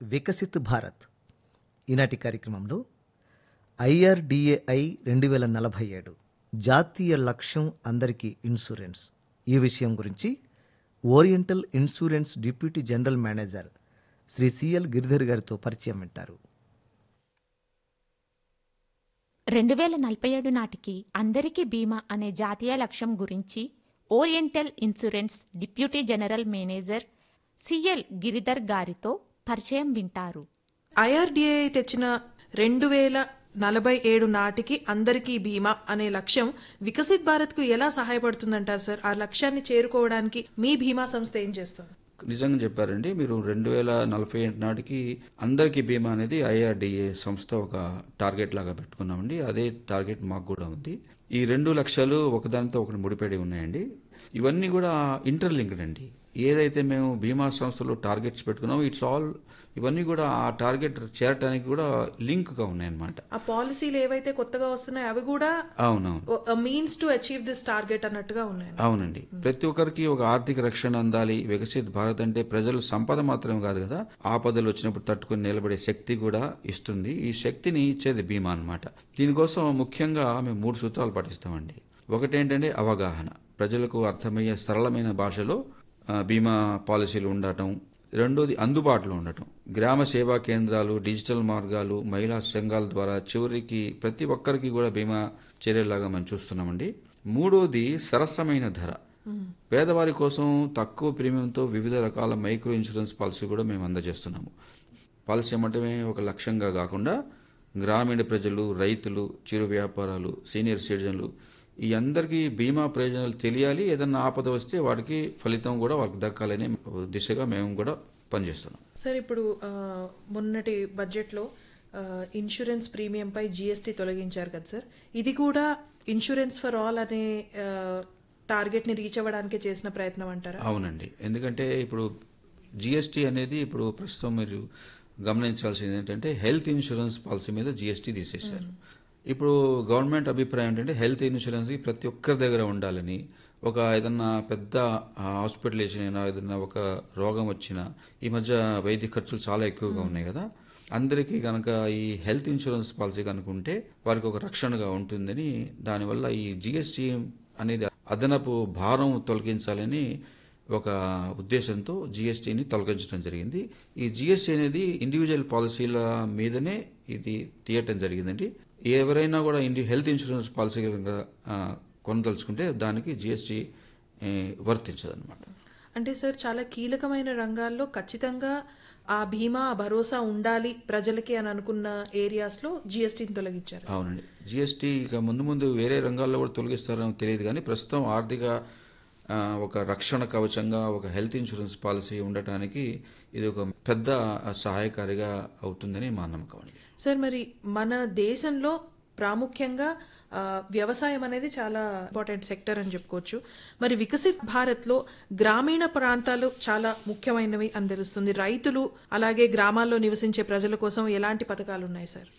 వికసిత్ భారత్ ఈనాటి కార్యక్రమంలో ఐఆర్డిఏఐ రెండు వేల నలభై ఏడు జాతీయ లక్ష్యం అందరికీ ఇన్సూరెన్స్ ఈ విషయం గురించి oriental insurance deputy general manager Shri CL Giridhar గారితో పరిచయం వింటారు రెండు వేల నలభై ఏడు నాటికి అందరికీ బీమా అనే జాతీయ లక్ష్యం గురించి oriental insurance deputy general manager CL Giridhar గారితో పరిచయం వింటారు ఐఆర్డిఏ తెచ్చిన రెండు వేల నలభై ఏడు నాటికి అందరికీ బీమా అనే లక్ష్యం వికసిత్ భారత్ కు ఎలా సహాయపడుతుందంటారు సార్ ఆ లక్ష్యాన్ని చేరుకోవడానికి మీ బీమా సంస్థ ఏం చేస్తుంది నిజంగా చెప్పారండి మీరు రెండు వేల నలభై ఏడు నాటికి అందరికీ బీమా అనేది ఐఆర్డిఏ సంస్థ ఒక టార్గెట్ లాగా పెట్టుకున్నామండి అదే టార్గెట్ మాకు కూడా ఉంది ఈ రెండు లక్ష్యాలు ఒకదానితో ఒకటి ముడిపడి ఉన్నాయండి ఇవన్నీ కూడా ఇంటర్లింక్డ్ అండి ఏదైతే మేము బీమా సంస్థలో టార్గెట్స్ పెట్టుకున్నామో ఇట్స్ ఆల్ ఇవన్నీ కూడా ఆ టార్గెట్ చేరటానికి కూడా లింక్ గా ఉన్నాయన్నమాట ఆ పాలసీలు ఏవైతే కొత్తగా వస్తున్నాయో అవి కూడా అవునవును means to achieve this target అన్నట్టుగా ఉన్నాయి అవునండి ప్రతి ఒక్కరికి ఒక ఆర్థిక రక్షణ అందాలి వికసిత్ భారత్ అంటే ప్రజలు సంపద మాత్రమే కాదు కదా ఆపదలు వచ్చినప్పుడు తట్టుకుని నిలబడే శక్తి కూడా ఇస్తుంది ఈ శక్తిని ఇచ్చేది బీమా అన్నమాట దీనికోసం ముఖ్యంగా మేము మూడు సూత్రాలు పాటిస్తామండి ఒకటేంటంటే అవగాహన ప్రజలకు అర్థమయ్యే సరళమైన భాషలో ఆ, బీమా పాలసీలు ఉండటం రెండోది అందుబాటులో ఉండటం గ్రామ సేవా కేంద్రాలు డిజిటల్ మార్గాలు మహిళా సంఘాల ద్వారా చివరికి ప్రతి ఒక్కరికి కూడా బీమా చేరేలాగా మనం చూస్తున్నామండి మూడోది సరసమైన ధర పేదవారి కోసం తక్కువ ప్రీమియంతో వివిధ రకాల మైక్రో ఇన్సూరెన్స్ పాలసీ కూడా మేము అందజేస్తున్నాము పాలసీ ఏమంటే ఒక లక్ష్యంగా కాకుండా గ్రామీణ ప్రజలు రైతులు చిరు వ్యాపారాలు సీనియర్ సిటిజన్లు ఈ అందరికీ బీమా ప్రయోజనాలు తెలియాలి ఏదన్నా ఆపద వస్తే వాడికి ఫలితం కూడా వాళ్ళకి దక్కాలనే దిశగా మేము కూడా పనిచేస్తున్నాం సార్ ఇప్పుడు ఆ, మొన్నటి బడ్జెట్ లో ఆ, ఇన్సూరెన్స్ ప్రీమియం పై జీఎస్టీ తొలగించారు కదా సార్ ఇది కూడా ఇన్సూరెన్స్ ఫర్ ఆల్ అనే ఆ, టార్గెట్ ని రీచ్ అవ్వడానికి చేసిన ప్రయత్నం అంటారా అవునండి ఎందుకంటే ఇప్పుడు జిఎస్టీ అనేది ఇప్పుడు ప్రస్తుతం మీరు గమనించాల్సింది ఏంటంటే హెల్త్ ఇన్సూరెన్స్ పాలసీ మీద జిఎస్టీ తీసేశారు ఇప్పుడు గవర్నమెంట్ అభిప్రాయం ఏంటంటే హెల్త్ ఇన్సూరెన్స్ ప్రతి ఒక్కరి దగ్గర ఉండాలని ఒక ఏదన్నా పెద్ద హాస్పిటలేషన్ అయినా ఏదన్నా ఒక రోగం వచ్చినా ఈ మధ్య వైద్య ఖర్చులు చాలా ఎక్కువగా ఉన్నాయి కదా అందరికీ కనుక ఈ హెల్త్ ఇన్సూరెన్స్ పాలసీ కనుక ఉంటే వారికి ఒక రక్షణగా ఉంటుందని దానివల్ల ఈ జిఎస్టీ అనేది అదనపు భారం తొలగించాలని ఒక ఉద్దేశంతో జిఎస్టీని తొలగించడం జరిగింది ఈ జిఎస్టీ అనేది ఇండివిజువల్ పాలసీల మీదనే ఇది తీయటం జరిగిందండి ఎవరైనా కూడా ఇండి హెల్త్ ఇన్సూరెన్స్ పాలసీ కనుక ఆ, కొనదలుచుకుంటే దానికి జిఎస్టీ వర్తించదు అనమాట అంటే సార్ చాలా కీలకమైన రంగాల్లో ఖచ్చితంగా ఆ బీమా ఆ భరోసా ఉండాలి ప్రజలకి అని అనుకున్న ఏరియాస్ లో జీఎస్టీని తొలగించారు అవునండి జిఎస్టీ ఇక ముందు ముందు వేరే రంగాల్లో కూడా తొలగిస్తారో తెలియదు కానీ ప్రస్తుతం ఆర్థిక ఆ, ఒక రక్షణ కవచంగా ఒక హెల్త్ ఇన్సూరెన్స్ పాలసీ ఉండటానికి ఇది ఒక పెద్ద సహాయకారిగా అవుతుందని మా నమ్మకం అండి సార్ మరి మన దేశంలో ప్రాముఖ్యంగా ఆ, వ్యవసాయం అనేది చాలా ఇంపార్టెంట్ సెక్టర్ అని చెప్పుకోవచ్చు మరి వికసిత్ భారత్ లో గ్రామీణ ప్రాంతాలు చాలా ముఖ్యమైనవి అని తెలుస్తుంది రైతులు అలాగే గ్రామాల్లో నివసించే ప్రజల కోసం ఎలాంటి పథకాలు ఉన్నాయి సార్